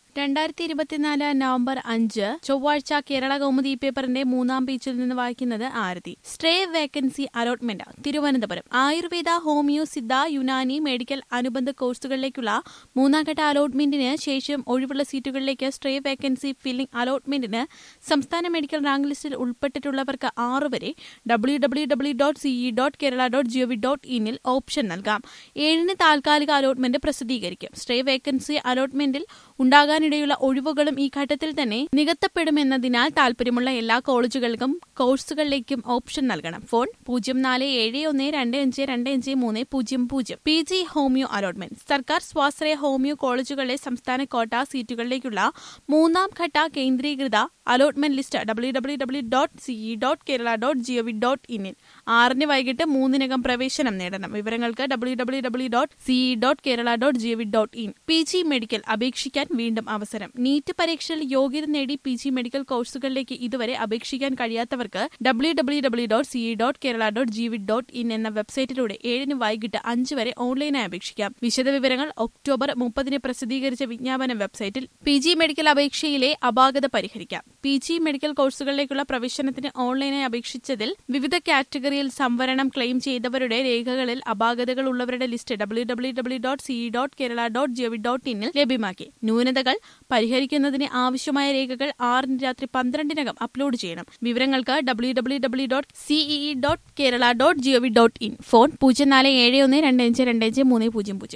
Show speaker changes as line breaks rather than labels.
രണ്ടായിരത്തി ഇരുപത്തിനാല് നവംബർ അഞ്ച് ചൊവ്വാഴ്ച കേരള കൗമുദി പേപ്പറിന്റെ മൂന്നാം പേജിൽ നിന്ന് വായിക്കുന്നത് Arathi stray vacancy allotment Thiruvananthapuram Ayurveda homeo Siddha Unani medical അനുബന്ധ കോഴ്സുകളിലേക്കുള്ള മൂന്നാം ഘട്ട അലോട്ട്മെന്റിന് ശേഷം ഒഴിവുള്ള സീറ്റുകളിലേക്ക് സ്ട്രേ വേക്കൻസി ഫില്ലിംഗ് അലോട്ട്മെന്റിന് സംസ്ഥാന മെഡിക്കൽ റാങ്ക് ലിസ്റ്റിൽ ഉൾപ്പെട്ടിട്ടുള്ളവർക്ക് ആറ് വരെ W W W dot C E dot Kerala dot G O V dot ഇനിൽ ഓപ്ഷൻ നൽകാം ഏഴിന് താൽക്കാലിക അലോട്ട്മെന്റ് പ്രസിദ്ധീകരിക്കും സ്ട്രേ വേക്കൻസി അലോട്ട്മെന്റിൽ ഉണ്ടാകാനിടയുള്ള ഒഴിവുകളും ഈ ഘട്ടത്തിൽ തന്നെ നികത്തപ്പെടുമെന്നതിനാൽ താൽപര്യമുള്ള എല്ലാ കോളേജുകൾക്കും കോഴ്സുകളിലേക്കും ഓപ്ഷൻ നൽകണം ഫോൺ പൂജ്യം നാല് ഏഴ് ഒന്ന് രണ്ട് അഞ്ച് രണ്ട് അഞ്ച് മൂന്ന് പൂജ്യം പൂജ്യം പി ജി ഹോമിയോ അലോട്ട്മെന്റ് സർക്കാർ സ്വാശ്രയ ഹോമിയോ കോളേജുകളിലെ സംസ്ഥാന കോട്ട സീറ്റുകളിലേക്കുള്ള മൂന്നാം ഘട്ട കേന്ദ്രീകൃത allotment list W W W dot C E dot Kerala dot G O V dot ഇനിൽ ആറിന് വൈകിട്ട് മൂന്നിനകം പ്രവേശനം നേടണം വിവരങ്ങൾക്ക് W W W dot C E dot Kerala dot G O V dot in P G medical അപേക്ഷിക്കാൻ വീണ്ടും അവസരം നീറ്റ് പരീക്ഷയിൽ യോഗ്യത നേടി പി ജി മെഡിക്കൽ കോഴ്സുകളിലേക്ക് ഇതുവരെ അപേക്ഷിക്കാൻ കഴിയാത്തവർക്ക് W W W dot C E dot Kerala dot G V dot in എന്ന വെബ്സൈറ്റിലൂടെ ഏഴിന് വൈകിട്ട് അഞ്ച് വരെ ഓൺലൈനായി അപേക്ഷിക്കാം വിശദവിവരങ്ങൾ ഒക്ടോബർ മുപ്പതിന് പ്രസിദ്ധീകരിച്ച വിജ്ഞാപന വെബ്സൈറ്റിൽ പി ജി മെഡിക്കൽ അപേക്ഷയിലെ അപാകത പരിഹരിക്കാം പി ജി മെഡിക്കൽ കോഴ്സുകളിലേക്കുള്ള പ്രവേശനത്തിന് ഓൺലൈനായി അപേക്ഷിച്ചതിൽ വിവിധ കാറ്റഗറിയിൽ സംവരണം ക്ലെയിം ചെയ്തവരുടെ രേഖകളിൽ അപാകതകൾ ഉള്ളവരുടെ list W W W dot C E dot Kerala dot G O V dot ഇന്നിൽ ലഭ്യമാക്കി ന്യൂനതകൾ പരിഹരിക്കുന്നതിന് ആവശ്യമായ രേഖകൾ ആറിന് രാത്രി പന്ത്രണ്ടിനകം അപ്ലോഡ് ചെയ്യണം വിവരങ്ങൾക്ക് W W W dot C E E dot Kerala dot G O V dot in phone പൂജ്യം നാല് ഏഴ് ഒന്ന് രണ്ട് അഞ്ച് രണ്ട് അഞ്ച് മൂന്ന് പൂജ്യം പൂജ്യം